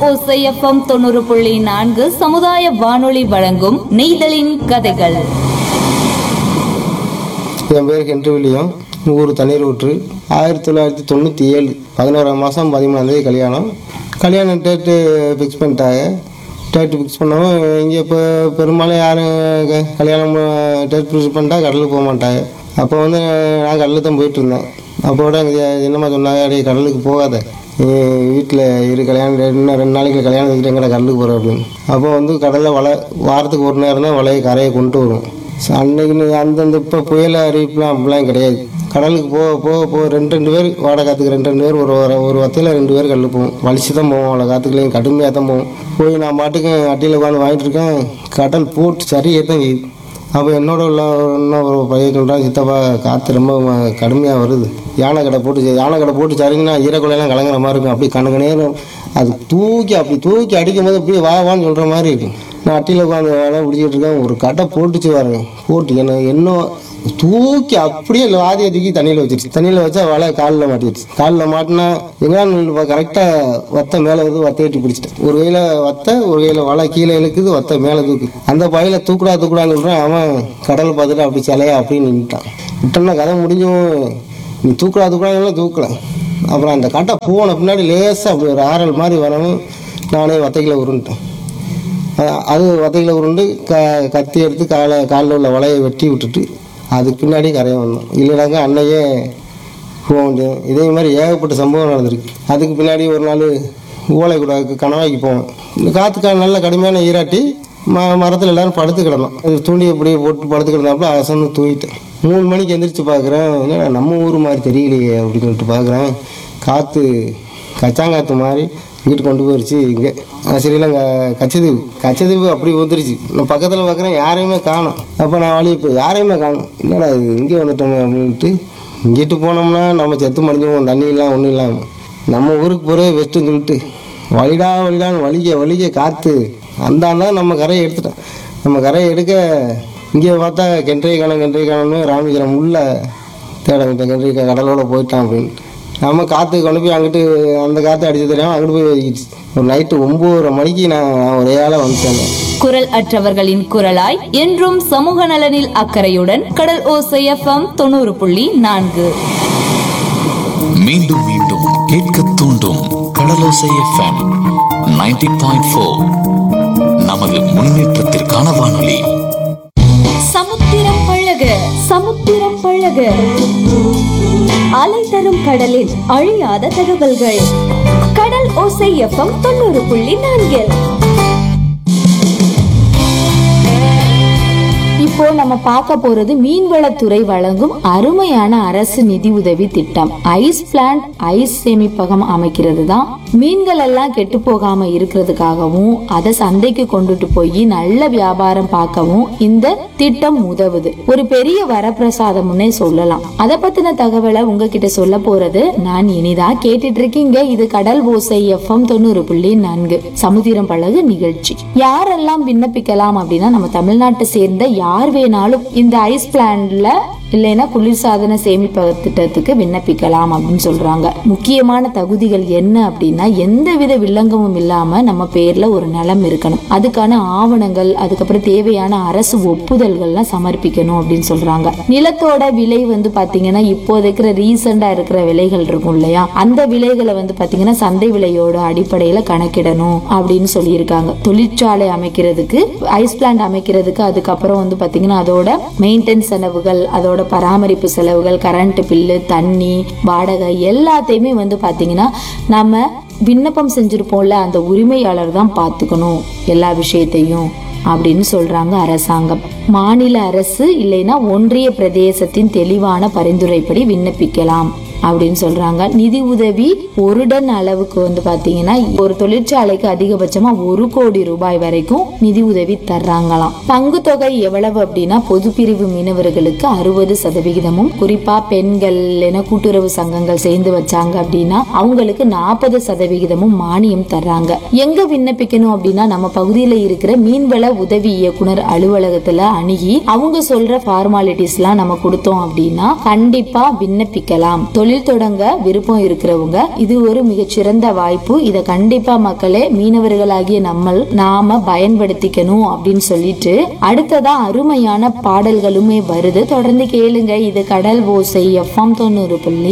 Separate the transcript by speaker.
Speaker 1: ஓசைஎஃப்எம் தொண்ணூறு புள்ளி நான்கு சமுதாய வானொலி வழங்கும் நெய்தலின் கதைகள்
Speaker 2: என் பேர் ஹென்றி வில்லியம் ஊர் தண்ணீர் ஊற்று ஆயிரத்தி தொள்ளாயிரத்தி தொண்ணூற்றி ஏழு பதினோராம் மாதம் பதிமூணாந்தேதி கல்யாணம் கல்யாணம் டேட்டு ஃபிக்ஸ் பண்ணிட்டாங்க டேட்டு ஃபிக்ஸ் பண்ணவும் இங்கே இப்போ பெரும்பாலும் யாரும் க- கல்யாணம் டேட் ஃபிக்ஸ் பண்ணிட்டா கடலுக்கு போக மாட்டாங்க அப்போ வந்து நான் கடலுக்கு தான் போயிட்டு இருந்தேன் அப்போட எங்கள் என்னம்மா சொன்னாங்க அடே கடலுக்கு போகாத வீட்டில் இரு கல்யாணம் date இன்னும் ரெண்டு நாளைக்கு கல்யாணம் வச்சுட்டு எங்கடா கடலுக்கு போகிற அப்படின்னு அப்போ வந்து கடலில் வலை வாரத்துக்கு ஒரு நேரம் தான் வலையை கரையை கொண்டு வரும் ஸோ அன்னைக்கு நீ அந்தந்த இப்போ புயல் அறிவிப்புலாம் அப்படிலாம் கிடையாது கடலுக்கு போக போக போக ரெண்டு ரெண்டு பேர் வாடகை காத்துக்கு ரெண்டு ரெண்டு பேர் ஒரு ஒரு ஒரு வத்தையில் ரெண்டு பேர் கடலுக்கு போவோம் வலிச்சு தான் போவோம் அவ்வளோ காத்துக்குலையும் கடுமையாக தான் போவோம் போய் நான் பாட்டுக்கு அட்டியில் உட்காந்து வாங்கிட்டு இருக்கேன் கடல் போட்டு சரியே தான் செய்யுது அப்போ என்னோட உள்ள இன்னும் ஒரு பையன் சொல்கிறான் சித்தப்பா காற்று ரொம்ப கடுமையாக வருது யானை கடை போட்டு சரி- யானை கடை போட்டு சரிங்கன்னா ஈரக்குலையெல்லாம் கலங்குற மாதிரி இருக்கும் அப்படி கணக்கு நேரம் அது தூக்கி அப்படி தூக்கி அடிக்கும் போது அப்படியே வா வான்னு சொல்கிற மாதிரி இருக்கும் நான் அட்டியில் உட்காந்து வேலை பிடிச்சிட்டு இருக்கேன் ஒரு கடை போட்டுச்சு பாருங்க போட்டு என்ன என்ன தூக்கி அப்படியே வாதியை தூக்கி தண்ணியில் வச்சிருச்சு தண்ணியில் வச்சா வலை காலில் மாட்டிடுச்சு காலில் மாட்டினா எங்கேயான்னு கரெக்டாக வத்தை மேலே வந்து வத்தை எட்டி பிடிச்சிட்டேன் ஒரு கையில் வத்தை ஒரு கையில் வலை கீழே இழுக்குது வத்தை மேலே தூக்கு அந்த பையில தூக்குடா தூக்குடான்னு சொல்கிறேன் அவன் கடல் பார்த்துட்டு அப்படி சிலையா அப்படின்னு நின்றுட்டான் விட்டோம்னா கதை முடிஞ்சும் நீ தூக்குடா தூக்குடான்னு தூக்கல அப்புறம் அந்த கட்டை போன பின்னாடி லேசாக அப்படி ஒரு ஆறல் மாதிரி வரவும் நானே வத்தைகளை உருண்டுட்டேன் அஹ் அது வத்தைகளை உருண்டு க கத்தி எடுத்து காலை காலில் உள்ள வலையை வெட்டி விட்டுட்டு அதுக்கு பின்னாடி கரையை வந்தோம் இல்லைனாக்கா அன்னையே போக முடியும் இதே மாதிரி ஏகப்பட்ட சம்பவம் நடந்திருக்கு அதுக்கு பின்னாடி ஒரு நாள் ஓலை கூட கணவாய்க்கு போவோம் இந்த காற்றுக்கான நல்ல கடுமையான ஈராட்டி ம மரத்தில் எல்லாரும் படுத்து கிடந்தோம் அது தூண்டி அப்படியே போட்டு படுத்து கிடந்தாப்புல அசந்து தூங்கிட்டேன் மூணு மணிக்கு எந்திரிச்சு பார்க்குறேன் என்னடா நம்ம ஊர் மாதிரி தெரியலையே அப்படின்னு சொல்லிட்டு பார்க்குறேன் காற்று கச்சாங்காற்று மாதிரி இங்கிட்டு கொண்டு போயிருச்சு இங்கே ஸ்ரீலங்கா கச்சதீவு கச்சதீவு அப்படி வந்துருச்சு நான் பக்கத்தில் பார்க்குறேன் யாரையுமே காணும் அப்போ நான் வழி இப்போ யாரையுமே காணும் என்னடா இது இங்கே வந்துட்டோமே அப்படின்ட்டு இங்கிட்டு போனோம்னா நம்ம செத்து மடிஞ்சிடுவோம் தண்ணி இல்லாம ஒன்றும் இல்லாமல் நம்ம ஊருக்கு போகிறே பெஸ்ட்டுன்னு சொல்லிட்டு வழிடா வழிடான்னு வலிக்க வலிக்க காற்று அந்த தான் நம்ம கரையை எடுத்துட்டோம் நம்ம கரையை எடுக்க இங்கே பார்த்தா கென்றை காலம் கென்றை காலம்னு ராமிகிரம் உள்ள தேட விட்டேன் கென்றை கடலோட போயிட்டான் அப்படின்னு நம்ம காற்று கொண்டு போய் அங்கிட்டு அந்த காற்று அடிச்சு தெரியாமல் அங்கிட்டு போய் ஒதுக்கிடுச்சு ஒரு நைட்டு ஒம்பது மணிக்கு நான் ஒரே ஆளாக வந்து சேர்ந்தேன்
Speaker 1: குரல் அற்றவர்களின் குரலாய் என்றும் சமூக நலனில் அக்கறையுடன் கடல் ஓசைஎஃப்எம் தொண்ணூறு புள்ளி நான்கு
Speaker 3: மீண்டும் மீண்டும் கேட்க தூண்டும் கடலோசை எஃப்எம் 90.4 பாயிண்ட் ஃபோர் நமது முன்னேற்றத்திற்கான வானொலி
Speaker 1: சமுத்திரம் பழக சமுத்திரம் பழக அலை தரும் கடலில் அழியாத தகவல்கள் கடல் ஓசை எஃப்எம் தொண்ணூறு புள்ளி நான்கு இப்போ நம்ம பார்க்க போறது மீன்வளத்துறை வழங்கும் அருமையான அரசு நிதி உதவி திட்டம் ஐஸ் பிளான்ட் ஐஸ் சேமிப்பகம் அமைக்கிறது தான் மீன்கள் எல்லாம் கெட்டு போகாம இருக்கிறதுக்காகவும் அதை சந்தைக்கு கொண்டுட்டு போய் நல்ல வியாபாரம் பார்க்கவும் இந்த திட்டம் உதவுது ஒரு பெரிய வரப்பிரசாதம்னே சொல்லலாம் அதை பத்தின தகவலை உங்ககிட்ட சொல்ல போறது நான் இனிதா கேட்டுட்டு இருக்கீங்க இது கடல் ஓசை எஃப்எம் தொண்ணூறு புள்ளி நான்கு சமுத்திரம் பழகு நிகழ்ச்சி யாரெல்லாம் விண்ணப்பிக்கலாம் அப்படின்னா நம்ம தமிழ்நாட்டை சேர்ந்த யார் வேணாலும் இந்த ஐஸ் பிளான்ல இல்லைன்னா குளிர்சாதன சேமிப்பக திட்டத்துக்கு விண்ணப்பிக்கலாம் அப்படின்னு சொல்றாங்க முக்கியமான தகுதிகள் என்ன அப்படின்னா எந்தவித வில்லங்கமும் இல்லாம நம்ம பேர்ல ஒரு நிலம் இருக்கணும் அதுக்கான ஆவணங்கள் அதுக்கப்புறம் தேவையான அரசு ஒப்புதல்கள்லாம் சமர்ப்பிக்கணும் அப்படின்னு சொல்றாங்க நிலத்தோட விலை வந்து பாத்தீங்கன்னா இப்போ இருக்கிற ரீசெண்டா இருக்கிற விலைகள் இருக்கும் இல்லையா அந்த விலைகளை வந்து பாத்தீங்கன்னா சந்தை விலையோட அடிப்படையில கணக்கிடணும் அப்படின்னு சொல்லியிருக்காங்க தொழிற்சாலை அமைக்கிறதுக்கு ஐஸ் பிளான்ட் அமைக்கிறதுக்கு அதுக்கப்புறம் வந்து பாத்தீங்கன்னா அதோட மெயின்டெனன்ஸ் செலவுகள் அதோட பராமரிப்பு செலவுகள் கரண்ட் பில்லு தண்ணி வாடகை எல்லாத்தையுமே வந்து பாத்தீங்கன்னா நம்ம விண்ணப்பம் செஞ்சிருப்போம்ல அந்த உரிமையாளர் தான் பார்த்துக்கணும் எல்லா விஷயத்தையும் அப்படின்னு சொல்றாங்க அரசாங்கம் மாநில அரசு இல்லைன்னா ஒன்றிய பிரதேசத்தின் தெளிவான பரிந்துரைப்படி விண்ணப்பிக்கலாம் அப்படின்னு சொல்றாங்க நிதி உதவி ஒரு டன் அளவுக்கு வந்து பாத்தீங்கன்னா ஒரு தொழிற்சாலைக்கு அதிகபட்சமா ஒரு கோடி ரூபாய் வரைக்கும் நிதி உதவி தர்றாங்களாம் பங்கு தொகை எவ்வளவு அப்படின்னா பொது பிரிவு மீனவர்களுக்கு அறுபது சதவிகிதமும் குறிப்பா பெண்கள் என கூட்டுறவு சங்கங்கள் சேர்ந்து வச்சாங்க அப்படின்னா அவங்களுக்கு நாற்பது சதவிகிதமும் மானியம் தர்றாங்க எங்க விண்ணப்பிக்கணும் அப்படின்னா நம்ம பகுதியில இருக்கிற மீன்வள உதவி இயக்குனர் அலுவலகத்துல அணுகி அவங்க சொல்ற ஃபார்மாலிட்டிஸ் எல்லாம் நம்ம கொடுத்தோம் அப்படின்னா கண்டிப்பா விண்ணப்பிக்கலாம் தொழில் தொழில் தொடங்க விருப்பம் இருக்கிறவங்க இது ஒரு மிகச்சிறந்த வாய்ப்பு இதை கண்டிப்பா மக்களே மீனவர்களாகிய நம்ம நாம பயன்படுத்திக்கணும் அப்படின்னு சொல்லிட்டு அடுத்ததா அருமையான பாடல்களுமே வருது தொடர்ந்து கேளுங்க இது கடல் ஓசை எஃப்எம் தொண்ணூறு புள்ளி